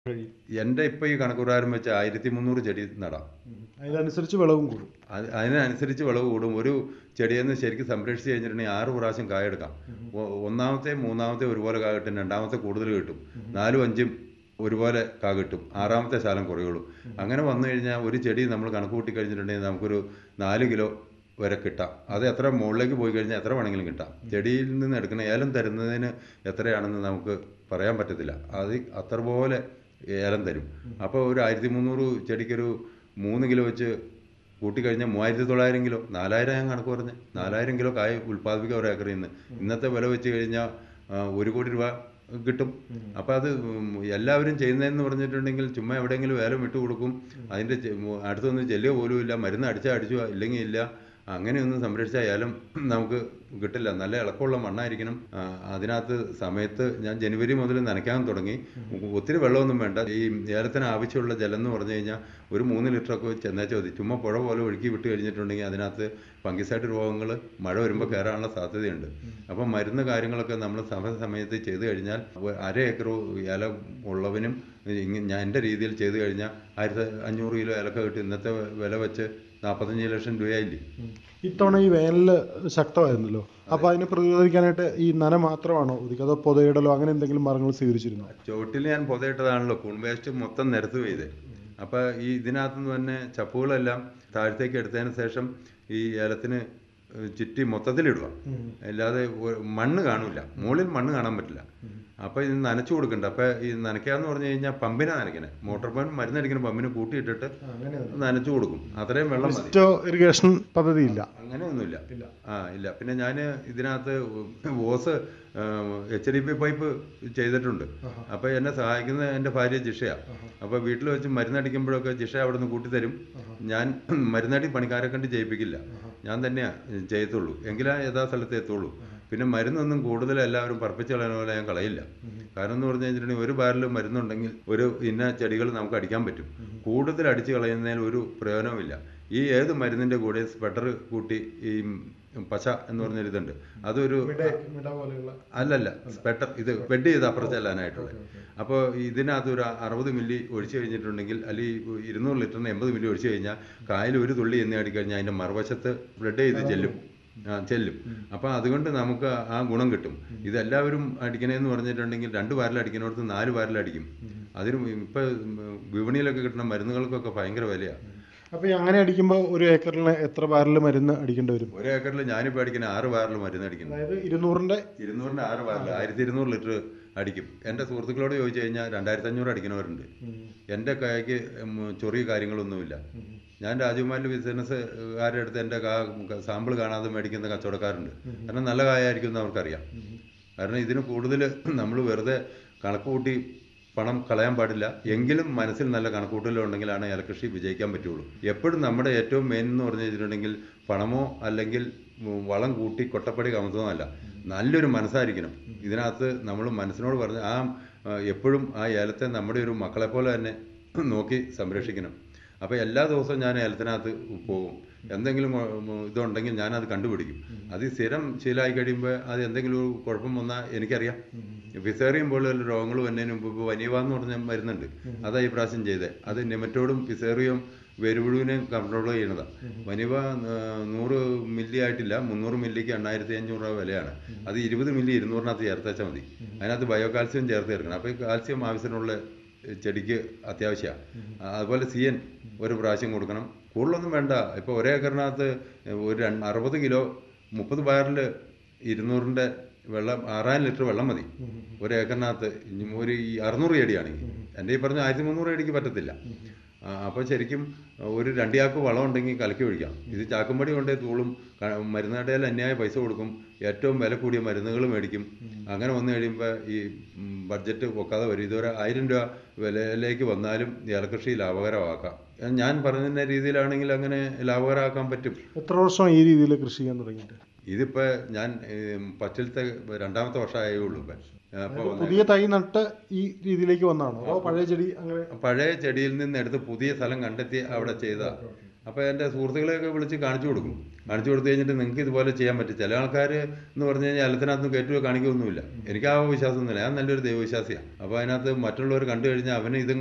കഴിയും എൻ്റെ ഇപ്പോൾ ഈ കണക്കുപ്രകാരം വെച്ച് ആയിരത്തി മുന്നൂറ് ചെടി നടാം ഉം. അതിനനുസരിച്ച് വിളവും കൂടും അത് അതിനനുസരിച്ച് വിളവ് കൂടും ഒരു ചെടിയിൽ നിന്ന് ശരിക്കും സംരക്ഷിച്ച് കഴിഞ്ഞിട്ടുണ്ടെങ്കിൽ ആറ് പ്രാവശ്യം കായെടുക്കാം ഒ- ഒന്നാമത്തെ മൂന്നാമത്തെ ഒരുപോലെ കാ കിട്ടും രണ്ടാമത്തെ കൂടുതൽ കിട്ടും നാലും അഞ്ചും ഒരുപോലെ കാ കിട്ടും ആറാമത്തെ ശാലം കുറയുള്ളൂ അങ്ങനെ വന്നു കഴിഞ്ഞാൽ ഒരു ചെടി നമ്മൾ കണക്ക് കൂട്ടി കഴിഞ്ഞിട്ടുണ്ടെങ്കിൽ നമുക്കൊരു നാല് കിലോ വരെ കിട്ടാം അത് എത്ര മുകളിലേക്ക് പോയി കഴിഞ്ഞാൽ എത്ര വേണമെങ്കിലും കിട്ടാം ചെടിയിൽ നിന്ന് എടുക്കുന്ന ഏലം തരുന്നതിന് എത്രയാണെന്ന് നമുക്ക് പറയാൻ പറ്റത്തില്ല അത് അത്ര പോലെ ഏലം തരും അപ്പോൾ ഒരു ആയിരത്തി മുന്നൂറ് ചെടിക്കൊരു മൂന്ന് കിലോ വെച്ച് കൂട്ടിക്കഴിഞ്ഞാൽ മൂവായിരത്തി തൊള്ളായിരം കിലോ നാലായിരം ഞാൻ കണക്ക് പറഞ്ഞ് നാലായിരം കിലോ കായ ഉൽപ്പാദിപ്പിക്കുക ഒരു ഏക്കറിൽ നിന്ന് ഇന്നത്തെ വില വെച്ച് കഴിഞ്ഞാൽ ആ, ഒരു കോടി രൂപ കിട്ടും അപ്പോൾ അത് ഉം, എല്ലാവരും ചെയ്യുന്നതെന്ന് പറഞ്ഞിട്ടുണ്ടെങ്കിൽ ചുമ്മാ എവിടെയെങ്കിലും വേല വിട്ടു കൊടുക്കും അതിൻ്റെ ചെ- മു- അടുത്തൊന്നും ചെല്ലുക പോലും ഇല്ല മരുന്ന് അടിച്ചാൽ അടിച്ചു ഇല്ലെങ്കിൽ ഇല്ല അങ്ങനെയൊന്നും സംരക്ഷിച്ചാൽ ഏലം നമുക്ക് കിട്ടില്ല നല്ല ഇളക്കമുള്ള മണ്ണായിരിക്കണം ആ, അതിനകത്ത് സമയത്ത് ഞാൻ ജനുവരി മുതൽ നനയ്ക്കാൻ തുടങ്ങി ഒത്തിരി വെള്ളമൊന്നും വേണ്ട ഈ ഏലത്തിന് ആവശ്യമുള്ള ജലം എന്ന് പറഞ്ഞു കഴിഞ്ഞാൽ ഒരു മൂന്ന് ലിറ്ററൊക്കെ ചെന്നേച്ചാൽ മതി ചുമ്മാ പുഴ പോലെ ഒഴുക്കി വിട്ട് കഴിഞ്ഞിട്ടുണ്ടെങ്കിൽ അതിനകത്ത് ഫംഗിസൈഡ് രോഗങ്ങൾ മഴ വരുമ്പോൾ കയറാനുള്ള സാധ്യതയുണ്ട് അപ്പം മരുന്ന് കാര്യങ്ങളൊക്കെ നമ്മൾ സമയത്ത് ചെയ്തു കഴിഞ്ഞാൽ ഒ- അര ഏക്കർ ഇല ഉള്ളവനും ഇങ്ങ- ഞാൻ എൻ്റെ രീതിയിൽ ചെയ്തു കഴിഞ്ഞാൽ ആയിരത്തി അഞ്ഞൂറ് കിലോ ഇലക്ക കിട്ടും ഇന്നത്തെ വില വെച്ച് നാൽപ്പത്തഞ്ച് ലക്ഷം രൂപയായില്ലേ ഉം. ഇത്തവണ ഈ വേനല് ശക്തമായിരുന്നല്ലോ അപ്പൊ അതിനെ പ്രതിരോധിക്കാനായിട്ട് ഈ നന മാത്രമാണോ ഒതുക്കുക അതോ പൊതയിടലോ അങ്ങനെ എന്തെങ്കിലും മരങ്ങൾ സ്വീകരിച്ചിരുന്നോ ചുവട്ടിൽ ഞാൻ പൊതയിട്ടതാണല്ലോ കൂൺ വേസ്റ്റ് മൊത്തം നിരത്ത് പെയ്ത് അപ്പോൾ ഈ ഇതിനകത്തുനിന്ന് തന്നെ ചപ്പുകളെല്ലാം താഴത്തേക്ക് എടുത്തതിന് ശേഷം ഈ ഏലത്തിന് ചുറ്റി മൊത്തത്തിലിടുക അല്ലാതെ ഒ- മണ്ണ് കാണില്ല മുകളിൽ മണ്ണ് കാണാൻ പറ്റില്ല അപ്പോൾ ഇത് നനച്ചു കൊടുക്കണ്ട അപ്പോൾ ഈ നനയ്ക്കാന്ന് പറഞ്ഞു കഴിഞ്ഞാൽ പമ്പിനെ നനയ്ക്കണേ മോട്ടോർ പമ്പ് മരുന്നടിക്കുന്ന പമ്പിന് കൂട്ടിയിട്ടിട്ട് നനച്ചു കൊടുക്കും അത്രയും വെള്ളം മതി സ്റ്റോ ഇറിഗേഷൻ പദ്ധതി ഇല്ല അങ്ങനെയൊന്നുമില്ല ആ ഇല്ല പിന്നെ ഞാൻ ഇതിനകത്ത് ഓസ് എച്ച് ഡി പി പൈപ്പ് ചെയ്തിട്ടുണ്ട് അപ്പോൾ എന്നെ സഹായിക്കുന്ന എൻ്റെ ഭാര്യ ജിഷയാണ് അപ്പോൾ വീട്ടിൽ വെച്ച് മരുന്നടിക്കുമ്പോഴൊക്കെ ജിഷ അവിടെ നിന്ന് കൂട്ടിത്തരും ഞാൻ മരുന്നടി പണിക്കാരെ കണ്ട് ചെയ്യിപ്പിക്കില്ല ഞാൻ തന്നെയാണ് ചെയ്യത്തുള്ളൂ എങ്കിലേ യഥാസ്ഥലത്ത് എത്തുള്ളൂ പിന്നെ മരുന്നൊന്നും കൂടുതൽ എല്ലാവരും പറപ്പിച്ച് കളയുന്ന പോലെ ഞാൻ കളയില്ല കാരണം എന്ന് പറഞ്ഞു കഴിഞ്ഞിട്ടുണ്ടെങ്കിൽ ഒരു ബാരൽ മരുന്നുണ്ടെങ്കിൽ ഒരു ഇന്ന ചെടികൾ നമുക്ക് അടിക്കാൻ പറ്റും കൂടുതൽ അടിച്ച് കളയുന്നതിൽ ഒരു പ്രയോജനവുമില്ല ഈ ഏത് മരുന്നിൻ്റെ കൂടെ സ്പെട്ടർ കൂട്ടി ഈ പശ എന്ന് പറഞ്ഞൊരു ഇതുണ്ട് അതൊരു പോലെയുള്ള അല്ലല്ല സ്പെട്ടർ ഇത് ബെഡ് ചെയ്ത് അപ്പുറത്ത് ചെല്ലാനായിട്ടുള്ളത് അപ്പോൾ ഇതിനകത്ത് ഒരു അറുപത് മില്ലി ഒഴിച്ചു കഴിഞ്ഞിട്ടുണ്ടെങ്കിൽ അല്ലെങ്കിൽ ഇരുന്നൂറ് ലിറ്ററിന് എൺപത് മില്ലി ഒഴിച്ചു കഴിഞ്ഞാൽ കായൽ ഒരു തുള്ളി എന്ന് അടിക്കഴിഞ്ഞാൽ അതിൻ്റെ മറുവശത്ത് ബ്ലഡ് ചെയ്ത് ചെല്ലും ആ ചെല്ലും അപ്പോൾ അതുകൊണ്ട് നമുക്ക് ആ ഗുണം കിട്ടും ഇതെല്ലാവരും അടിക്കണേന്ന് പറഞ്ഞിട്ടുണ്ടെങ്കിൽ രണ്ട് വാരൽ അടിക്കുന്നിടത്ത് നാല് വാരൽ അടിക്കും അതിന് ഇപ്പം വിപണിയിലൊക്കെ കിട്ടുന്ന മരുന്നുകൾക്കൊക്കെ ഭയങ്കര വിലയാണ് അപ്പൊ ഈ അങ്ങനെ അടിക്കുമ്പോൾ ഒരു ഏക്കറിന് എത്ര ബാരൽ മരുന്ന് അടിക്കേണ്ടി വരും ഒരു ഏക്കറിൽ ഞാനിപ്പോൾ അടിക്കുന്ന ആറ് വാരൽ മരുന്ന് അടിക്കുന്നു അതായത് ഇരുന്നൂറിന്റെ ഇരുന്നൂറിൻ്റെ ആറ് വാരൽ ആയിരത്തി ഇരുന്നൂറ് ലിറ്റർ അടിക്കും എൻ്റെ സുഹൃത്തുക്കളോട് ചോദിച്ചു കഴിഞ്ഞാൽ രണ്ടായിരത്തി അഞ്ഞൂറ് അടിക്കുന്നവരുണ്ട് എൻ്റെ കൈക്ക് ചൊറിയ കാര്യങ്ങളൊന്നുമില്ല ഞാൻ രാജകുമാരിൽ ബിസിനസ്സുകാരുടെ അടുത്ത് എൻ്റെ കാ സാമ്പിൾ കാണാതെ മേടിക്കുന്ന കച്ചവടക്കാരുണ്ട് കാരണം നല്ല കായായിരിക്കും എന്ന് അവർക്കറിയാം കാരണം ഇതിന് കൂടുതൽ നമ്മൾ വെറുതെ കണക്ക് കൂട്ടി പണം കളയാൻ പാടില്ല എങ്കിലും മനസ്സിൽ നല്ല കണക്കൂട്ടലുണ്ടെങ്കിലാണ് ഏലകൃഷി വിജയിക്കാൻ പറ്റുള്ളൂ എപ്പോഴും നമ്മുടെ ഏറ്റവും മെയിൻ എന്ന് പറഞ്ഞു കഴിഞ്ഞിട്ടുണ്ടെങ്കിൽ പണമോ അല്ലെങ്കിൽ ഉം, വളം കൂട്ടി കൊട്ടപ്പടി കമത്തുന്നതല്ല നല്ലൊരു മനസ്സായിരിക്കണം ഇതിനകത്ത് നമ്മൾ മനസ്സിനോട് പറഞ്ഞ ആ ആ, എപ്പോഴും ആ ഏലത്തെ നമ്മുടെ ഒരു മക്കളെ പോലെ തന്നെ നോക്കി സംരക്ഷിക്കണം അപ്പോൾ എല്ലാ ദിവസവും ഞാൻ ഏലത്തിനകത്ത് പോകും എന്തെങ്കിലും ഉം, ഇതുണ്ടെങ്കിൽ ഞാനത് കണ്ടുപിടിക്കും അത് സ്ഥിരം ശീലമായി കഴിയുമ്പോൾ അത് എന്തെങ്കിലും ഒരു കുഴപ്പം വന്നാൽ എനിക്കറിയാം ഫിസേറിയം പോലുള്ള രോഗങ്ങൾ വന്നതിന് മുമ്പ് ഇപ്പോൾ വനിവ എന്ന് പറഞ്ഞ മരുന്നുണ്ട് അതാ ഈ പ്രാവശ്യം ചെയ്തത് അത് നെമറ്റോഡും ഫിസേറിയും വേരുപുഴുവിനെയും കൺട്രോൾ ചെയ്യണതാണ് വനിവ ആ, നൂറ് മില്ലി ആയിട്ടില്ല മുന്നൂറ് മില്ലിക്ക് എണ്ണായിരത്തി അഞ്ഞൂറ് രൂപ വിലയാണ് അത് ഇരുപത് മില്ലി ഇരുന്നൂറിനകത്ത് ചേർത്തേച്ചാൽ മതി അതിനകത്ത് ബയോ കാൽസ്യം ചേർത്ത് ചേർക്കണം അപ്പോൾ ഈ കാൽസ്യം ആവശ്യത്തിനുള്ള ചെടിക്ക് അത്യാവശ്യമാണ് അതുപോലെ സി എൻ ഒരു പ്രാവശ്യം കൊടുക്കണം കൂടുതലൊന്നും വേണ്ട ഇപ്പോൾ ഒരേ ഏക്കറിനകത്ത് ഒരു രണ്ട് അറുപത് കിലോ മുപ്പത് ബാരൽ ഇരുന്നൂറിൻ്റെ വെള്ളം ആറായിരം ലിറ്റർ വെള്ളം മതി ഒരു ഏക്കറിനകത്ത് ഇനി ഒരു ഈ അറുന്നൂറ് ചെടിയാണെങ്കിൽ എൻ്റെ ഈ പറഞ്ഞ ആയിരത്തി മുന്നൂറ് ചെടിക്ക് പറ്റത്തില്ല അപ്പോൾ ശരിക്കും ഒരു രണ്ടിയാക്ക് വളം ഉണ്ടെങ്കിൽ കലക്കി ഒഴിക്കാം ഇത് ചാക്കുംപടി കൊണ്ടേ തൂളും ക- മരുന്ന് കടയിൽ അന്യായ പൈസ കൊടുക്കും ഏറ്റവും വില കൂടിയ മരുന്നുകൾ മേടിക്കും അങ്ങനെ വന്നു കഴിയുമ്പോൾ ഈ ഉം, ബഡ്ജറ്റ് പൊക്കാതെ വരും ഇതുവരെ ആയിരം രൂപ വിലയിലേക്ക് വന്നാലും ഏലകൃഷി ലാഭകരമാക്കാം ഞാൻ പറഞ്ഞ രീതിയിലാണെങ്കിൽ അങ്ങനെ ലാഭകരമാക്കാൻ പറ്റും എത്ര വർഷം ഈ രീതിയിൽ കൃഷി ചെയ്യാൻ തുടങ്ങിയിട്ട് ഇതിപ്പോൾ ഞാൻ ഏം, പത്തിലത്തെ രണ്ടാമത്തെ വർഷമായേ ഉള്ളൂ ഇപ്പം അപ്പോൾ പുതിയ തൈ നട്ട് ഈ രീതിയിലേക്ക് വന്നതാണോ അതോ പഴയ ചെടി അങ്ങനെ പഴയ ചെടിയിൽ നിന്ന് എടുത്ത് പുതിയ സ്ഥലം കണ്ടെത്തി അവിടെ ചെയ്ത അപ്പോൾ എൻ്റെ സുഹൃത്തുക്കളെയൊക്കെ വിളിച്ച് കാണിച്ചു കൊടുക്കും കാണിച്ചു കൊടുത്തു കഴിഞ്ഞിട്ട് നിങ്ങൾക്ക് ഇതുപോലെ ചെയ്യാൻ പറ്റും ചില ആൾക്കാർ എന്ന് പറഞ്ഞു കഴിഞ്ഞാൽ എല്ലാത്തിനകത്തും കയറ്റുക കാണിക്കുകയൊന്നുമില്ല എനിക്ക് ആ വിശ്വാസമൊന്നുമില്ല ഞാൻ നല്ലൊരു ദൈവവിശ്വാസിയാണ് അപ്പോൾ അതിനകത്ത് മറ്റുള്ളവർ കണ്ടു കഴിഞ്ഞാൽ അവന് ഇതും